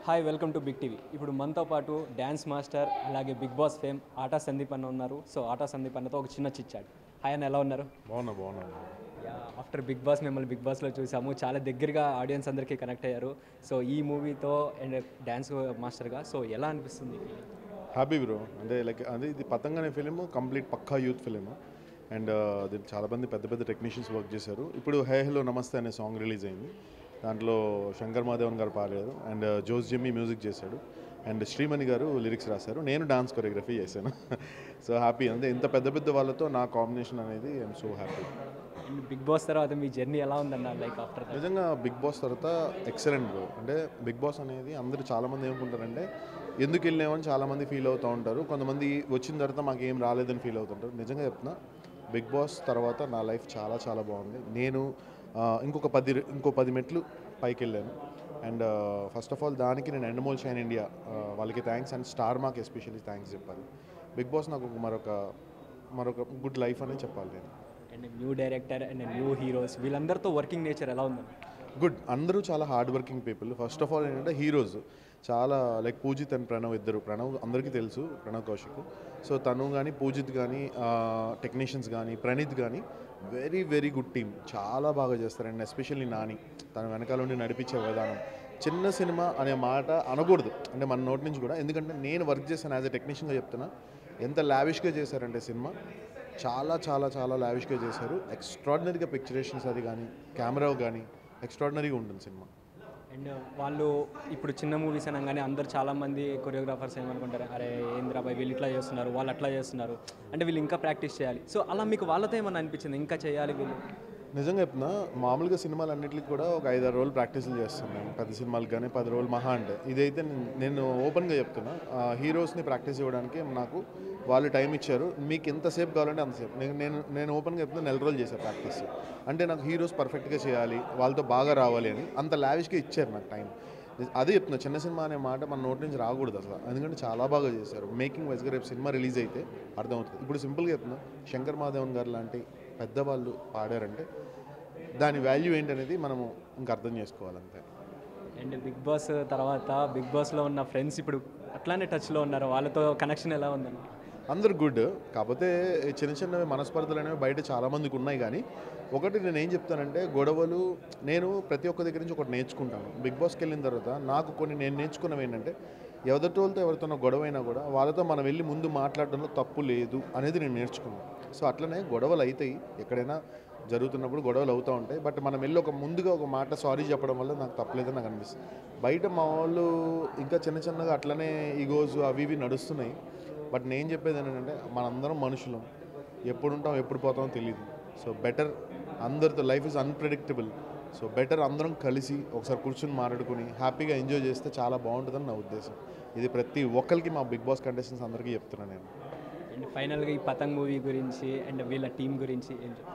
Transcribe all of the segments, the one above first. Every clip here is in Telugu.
hi welcome to Big TV ఇప్పుడు మనతో పాటు డ్యాన్స్ మాస్టర్ అలాగే Bigg Boss fame Aata Sandeep అన్న ఉన్నారు సో ఆటా సందీప్ అన్నతో ఒక చిన్న చిచ్చాడు హాయ్ అన్న ఎలా ఉన్నారు బాగున్నా బాగున్నా ఆఫ్టర్ బిగ్ బాస్ మిమ్మల్ని బిగ్ బాస్లో చూసాము చాలా దగ్గరగా ఆడియన్స్ అందరికీ కనెక్ట్ అయ్యారు సో ఈ మూవీతో అండ్ డ్యాన్స్ మాస్టర్గా సో ఎలా అనిపిస్తుంది హ్యాపీ బ్రో అంటే లైక్ అది ఇది పతంగ్ అనే ఫిలిం కంప్లీట్ పక్కా యూత్ ఫిలిం అండ్ దీనికి చాలా మంది పెద్ద పెద్ద టెక్నీషియన్స్ వర్క్ చేశారు ఇప్పుడు హే హలో నమస్తే అనే సాంగ్ రిలీజ్ అయింది దాంట్లో శంకర్ మాధవన్ గారు పాడారు అండ్ జోస్ జిమ్మి మ్యూజిక్ చేశాడు అండ్ శ్రీమణి గారు లిరిక్స్ రాశారు నేను డాన్స్ కొరియోగ్రఫీ చేశాను సో హ్యాపీ అంటే ఇంత పెద్ద పెద్ద వాళ్ళతో నా కాంబినేషన్ అనేది I'm so happy and Bigg Boss తర్వాత మీ జర్నీ ఎలా ఉందన్న లైక్ ఆఫ్టర్ నిజంగా బిగ్ బాస్ తర్వాత ఎక్సలెంట్ బ్రో అంటే బిగ్ బాస్ అనేది అందరూ చాలామంది ఏమనుకుంటారంటే ఎందుకు వెళ్ళామని చాలామంది ఫీల్ అవుతూ ఉంటారు కొంతమంది వచ్చిన తర్వాత మాకు ఏం రాలేదని ఫీల్ అవుతుంటారు నిజంగా చెప్తున్నా బిగ్ బాస్ తర్వాత నా లైఫ్ చాలా చాలా బాగుంది నేను ఆ, ఇంకొక పది ఇంకో పది మెట్లు పైకి వెళ్ళాను అండ్ ఫస్ట్ ఆఫ్ ఆల్ దానికి నేను ఎండమోల్ షైన్ ఇండియా ఆ, వాళ్ళకి థ్యాంక్స్ అండ్ స్టార్ మాక్ ఎస్పెషల్లీ థ్యాంక్స్ చెప్పాలి బిగ్ బాస్ నాకు ఒక మరొక మరొక గుడ్ లైఫ్ అనే చెప్పాలి నేను and new director and new heroes వీళ్ళందరితో వర్కింగ్ నేచర్ ఎలా ఉందన్న గుడ్ అందరూ చాలా hard working people first of all ఏంటంటే హీరోస్ చాలా లైక్ పూజిత్ అండ్ ప్రణవ్ ఇద్దరు ప్రణవ్ అందరికీ తెలుసు ప్రణవ్ కౌశిక్ సో తను కానీ పూజిత్ కానీ టెక్నీషియన్స్ కానీ ప్రణీత్ కానీ వెరీ వెరీ గుడ్ టీమ్ చాలా బాగా చేస్తారు అండ్ ఎస్పెషల్లీ నాని తన వెనకాల నుండి నడిపించే విధానం చిన్న సినిమా అనే మాట అనకూడదు అంటే మన నోటి నుంచి కూడా ఎందుకంటే నేను వర్క్ చేశాను యాజ్ ఎ టెక్నీషియన్గా చెప్తున్నా ఎంత లావిష్గా చేశారంటే సినిమా చాలా చాలా చాలా లావిష్గా చేశారు ఎక్స్ట్రాడినరీగా పిక్చరేషన్స్ అది కానీ కెమెరా కానీ ఎక్స్ట్రాడినరీగా ఉంటుంది సినిమా అండ్ వాళ్ళు ఇప్పుడు చిన్న మూవీస్ అనగానే అందరు చాలామంది కొరియోగ్రాఫర్స్ ఏమనుకుంటారు అరే ఏంద్రాబాయ్ వీళ్ళు ఇట్లా చేస్తున్నారు వాళ్ళు అట్లా చేస్తున్నారు అంటే వీళ్ళు ఇంకా ప్రాక్టీస్ చేయాలి సో అలా మీకు వాళ్ళతో ఏమన్నా అనిపించింది ఇంకా చేయాలి వీళ్ళు నిజంగా చెప్తున్నా మామూలుగా సినిమాలు అన్నిటికి కూడా ఒక ఐదారు రోజులు ప్రాక్టీసులు చేస్తున్నాను పది సినిమాలకు కానీ పది రోజులు మహా అంటే ఇదైతే నేను- నేను ఓపెన్గా చెప్తున్నా ఆ, హీరోస్ని ప్రాక్టీస్ ఇవ్వడానికి నాకు వాళ్ళు టైం ఇచ్చారు మీకు ఎంతసేపు కావాలంటే అంతసేపు నేను నేను నేను ఓపెన్గా చెప్తున్నా నెల రోజులు చేశాను ప్రాక్టీస్ అంటే నాకు హీరోస్ పర్ఫెక్ట్గా చేయాలి వాళ్ళతో బాగా రావాలి అని అంత లావిష్గా ఇచ్చారు నాకు టైం అదే చెప్తున్నా చిన్న సినిమా అనే మాట మన నోటి నుంచి రాకూడదు అసలు ఎందుకంటే చాలా బాగా చేశారు మేకింగ్ వైజ్గా రేపు సినిమా రిలీజ్ అయితే అర్థమవుతుంది ఇప్పుడు సింపుల్గా చెప్తున్నా శంకర్ మాధవన్ గారు లాంటి పెద్దవాళ్ళు పాడారంటే దాని వాల్యూ ఏంటనేది మనము ఇంకా అర్థం చేసుకోవాలంతే అండ్ బిగ్ బాస్ తర్వాత బిగ్ బాస్లో ఉన్న ఫ్రెండ్స్ ఇప్పుడు అట్లానే టచ్లో ఉన్నారు వాళ్ళతో కనెక్షన్ ఎలా ఉందని అందరు గుడ్ కాకపోతే ఈ చిన్న చిన్నవి మనస్పర్ధలు అనేవి బయట చాలా మందికి ఉన్నాయి కానీ ఒకటి నేను ఏం చెప్తానంటే గొడవలు నేను ప్రతి ఒక్క దగ్గర నుంచి ఒకటి నేర్చుకుంటాను బిగ్ బాస్కి వెళ్ళిన తర్వాత నాకు కొన్ని నేను నేర్చుకున్నవి ఏంటంటే ఎవరితో వాళ్ళతో ఎవరితోనో గొడవ అయినా కూడా వాళ్ళతో మనం వెళ్ళి ముందు మాట్లాడడంలో తప్పు లేదు అనేది నేను నేర్చుకున్నాను సో అట్లనే గొడవలు అవుతాయి ఎక్కడైనా జరుగుతున్నప్పుడు గొడవలు అవుతూ ఉంటాయి బట్ మనం వెళ్ళి ఒక ముందుగా ఒక మాట సారీ చెప్పడం వల్ల నాకు తప్పలేదని నాకు అనిపిస్తుంది బయట మా వాళ్ళు ఇంకా చిన్న చిన్నగా అట్లనే ఈగోస్ అవి ఇవి నడుస్తున్నాయి బట్ నేను చెప్పేది ఏంటంటే మనందరం మనుషులం ఎప్పుడు ఉంటాం ఎప్పుడు పోతామో తెలియదు సో బెటర్ అందరితో life is unpredictable so better అందరం కలిసి ఒకసారి కూర్చొని మాట్లాడుకుని హ్యాపీగా ఎంజాయ్ చేస్తే చాలా బాగుంటుందని నా ఉద్దేశం ఇది ప్రతి ఒక్కరికి మా బిగ్ బాస్ కంటెస్టెంట్స్ అందరికీ చెప్తున్నాను నేను అండ్ ఫైనల్గా ఈ పతంగ్ మూవీ గురించి అండ్ వీళ్ళ టీం గురించి ఏం చెప్తారు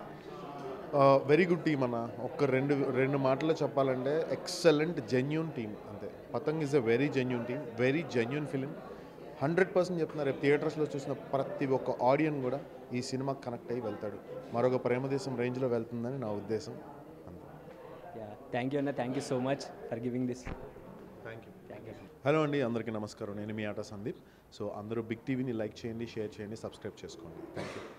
వెరీ గుడ్ టీమ్ అన్న ఒక్క రెండు రెండు మాటల్లో చెప్పాలంటే ఎక్సలెంట్ జెన్యున్ టీమ్ అంతే Patang is a very genuine team very genuine film hundred percent చెప్తున్నా రేపు థియేటర్స్లో చూసిన ప్రతి ఒక్క ఆడియన్ కూడా ఈ సినిమాకి కనెక్ట్ అయ్యి వెళ్తాడు మరొక ప్రేమదేశం రేంజ్లో వెళ్తుందని నా ఉద్దేశం అంతే యా థ్యాంక్ యూ అన్న thank you so much for giving this thank you thank you hello అండి అందరికీ నమస్కారం నేను మీ ఆట సందీప్ సో అందరూ బిగ్ టీవీని లైక్ చేయండి షేర్ చేయండి సబ్స్క్రైబ్ చేసుకోండి థ్యాంక్ యూ